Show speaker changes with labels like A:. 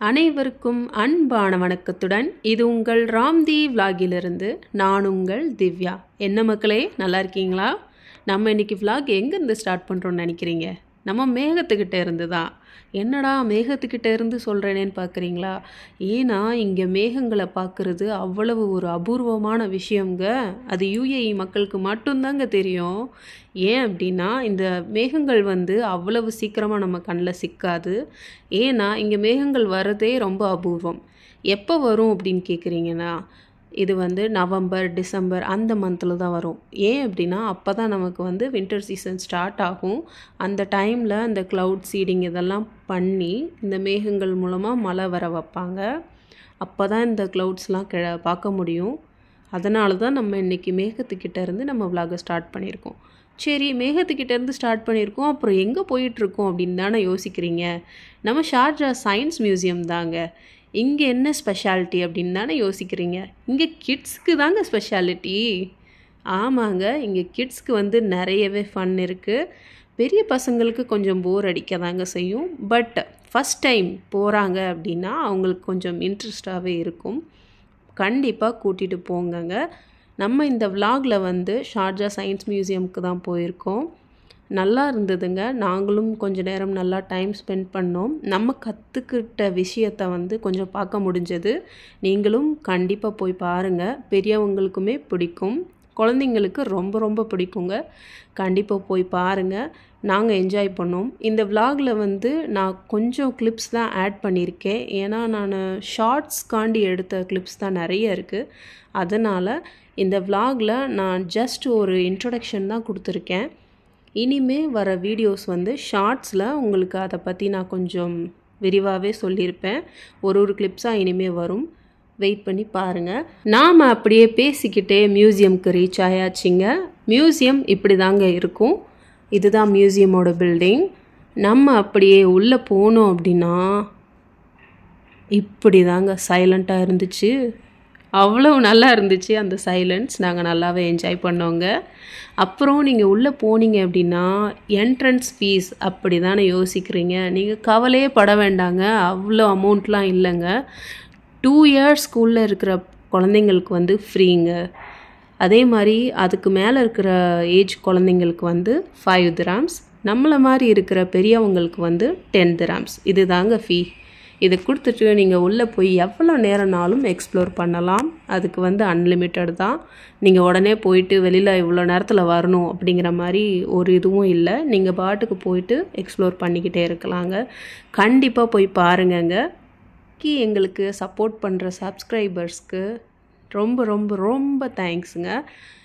A: அனைவருக்கும் அன்பான வணக்கத்துடன் இது உங்கள் ராம்தி விலாகிலிருந்து நான் உங்கள் திவ்யா என்ன மக்களே நல்லா இருக்கீங்களா நம்ம இன்னைக்கு vlog எங்கேருந்து ஸ்டார்ட் பண்ணுறோம்னு நினைக்கிறீங்க நம்ம மேகத்துக்கிட்ட இருந்து தான் என்னடா மேகத்துக்கிட்ட இருந்து சொல்கிறேனேன்னு பார்க்குறீங்களா ஏன்னா இங்கே மேகங்களை பார்க்குறது அவ்வளவு ஒரு அபூர்வமான விஷயங்க அது யுஏஇ மக்களுக்கு மட்டும்தாங்க தெரியும் ஏன் அப்படின்னா இந்த மேகங்கள் வந்து அவ்வளவு சீக்கிரமாக நம்ம கண்ணில் சிக்காது ஏன்னா இங்கே மேகங்கள் வர்றதே ரொம்ப அபூர்வம் எப்போ வரும் அப்படின்னு கேட்குறீங்கன்னா இது வந்து நவம்பர் டிசம்பர் அந்த மந்தில் தான் வரும் ஏன் அப்படின்னா அப்போ தான் நமக்கு வந்து வின்டர் சீசன் ஸ்டார்ட் ஆகும் அந்த டைமில் அந்த க்ளவுட் சீடிங் இதெல்லாம் பண்ணி இந்த மேகங்கள் மூலமாக மழை வர வைப்பாங்க அப்போ தான் இந்த க்ளவுட்ஸ்லாம் கிழ பார்க்க முடியும் அதனால தான் நம்ம இன்றைக்கி மேகத்துக்கிட்ட இருந்து நம்ம விலாக ஸ்டார்ட் பண்ணியிருக்கோம் சரி மேகத்துக்கிட்ட இருந்து ஸ்டார்ட் பண்ணியிருக்கோம் அப்புறம் எங்கே போயிட்டுருக்கோம் அப்படின்னு தானே யோசிக்கிறீங்க நம்ம ஷார்ஜா சயின்ஸ் மியூசியம் தாங்க இங்கே என்ன ஸ்பெஷாலிட்டி அப்படின்னு தானே யோசிக்கிறீங்க இங்கே கிட்ஸ்க்கு தாங்க ஸ்பெஷாலிட்டி ஆமாங்க இங்கே கிட்ஸ்க்கு வந்து நிறையவே ஃபன் இருக்குது பெரிய பசங்களுக்கு கொஞ்சம் போர் அடிக்க தாங்க செய்யும் பட் ஃபஸ்ட் டைம் போகிறாங்க அப்படின்னா அவங்களுக்கு கொஞ்சம் இன்ட்ரெஸ்டாகவே இருக்கும் கண்டிப்பாக கூட்டிகிட்டு போங்கங்க நம்ம இந்த vlogல வந்து ஷார்ஜா சயின்ஸ் மியூசியம்க்கு தான் போயிருக்கோம் நல்லா இருந்ததுங்க நாங்களும் கொஞ்ச நேரம் நல்லா டைம் ஸ்பெண்ட் பண்ணோம் நம்ம கற்றுக்கிட்ட விஷயத்தை வந்து கொஞ்சம் பார்க்க முடிஞ்சது நீங்களும் கண்டிப்பாக போய் பாருங்கள் பெரியவங்களுக்குமே பிடிக்கும் குழந்தைங்களுக்கு ரொம்ப ரொம்ப பிடிக்குங்க கண்டிப்பாக போய் பாருங்கள் நாங்கள் என்ஜாய் பண்ணோம் இந்த vlogல வந்து நான் கொஞ்சம் கிளிப்ஸ் தான் ஆட் பண்ணியிருக்கேன் ஏன்னா நான் ஷார்ட்ஸ்காண்டி எடுத்த கிளிப்ஸ் தான் நிறைய இருக்குது அதனால் இந்த vlogல நான் ஜஸ்ட் ஒரு இன்ட்ரொடக்ஷன் தான் கொடுத்துருக்கேன் இனிமே வர வீடியோஸ் வந்து ஷார்ட்ஸில் உங்களுக்கு அதை பற்றி நான் கொஞ்சம் விரிவாகவே சொல்லியிருப்பேன் ஒரு ஒரு கிளிப்ஸாக இனிமே வரும் வெயிட் பண்ணி பாருங்கள் நாம் அப்படியே பேசிக்கிட்டே மியூசியம்க்கு ரீச் ஆயாச்சுங்க மியூசியம் இப்படி தாங்க இருக்கும் இதுதான் மியூசியமோட பில்டிங் நம்ம அப்படியே உள்ளே போனோம் அப்படின்னா இப்படி தாங்க சைலண்ட்டாக இருந்துச்சு அவ்வளோ நல்லா இருந்துச்சு அந்த சைலன்ஸ் நாங்கள் நல்லாவே என்ஜாய் பண்ணோங்க அப்புறம் நீங்கள் உள்ளே போனீங்க அப்படின்னா என்ட்ரன்ஸ் ஃபீஸ் அப்படி தானே யோசிக்கிறீங்க நீங்கள் கவலையே பட வேண்டாங்க அவ்வளோ அமௌண்ட்லாம் இல்லைங்க டூ இயர்ஸ் ஸ்கூலில் இருக்கிற குழந்தைங்களுக்கு வந்து ஃப்ரீங்க அதே மாதிரி அதுக்கு மேலே இருக்கிற ஏஜ் குழந்தைங்களுக்கு வந்து ஃபைவ் திராம்ஸ் நம்மளை மாதிரி இருக்கிற பெரியவங்களுக்கு வந்து டென் திராம்ஸ் இது தாங்க ஃபீ இதை கொடுத்துட்டு நீங்கள் உள்ளே போய் எவ்வளோ நேரம்னாலும் எக்ஸ்ப்ளோர் பண்ணலாம் அதுக்கு வந்து அன்லிமிட்டட் தான் நீங்கள் உடனே போயிட்டு வெளியில் இவ்வளோ நேரத்தில் வரணும் அப்படிங்கிற மாதிரி ஒரு இதுவும் இல்லை நீங்கள் பாட்டுக்கு போயிட்டு எக்ஸ்ப்ளோர் பண்ணிக்கிட்டே இருக்கலாங்க கண்டிப்பாக போய் பாருங்கங்க கி எங்களுக்கு சப்போர்ட் பண்ணுற சப்ஸ்கிரைபர்ஸ்க்கு ரொம்ப ரொம்ப ரொம்ப தேங்க்ஸுங்க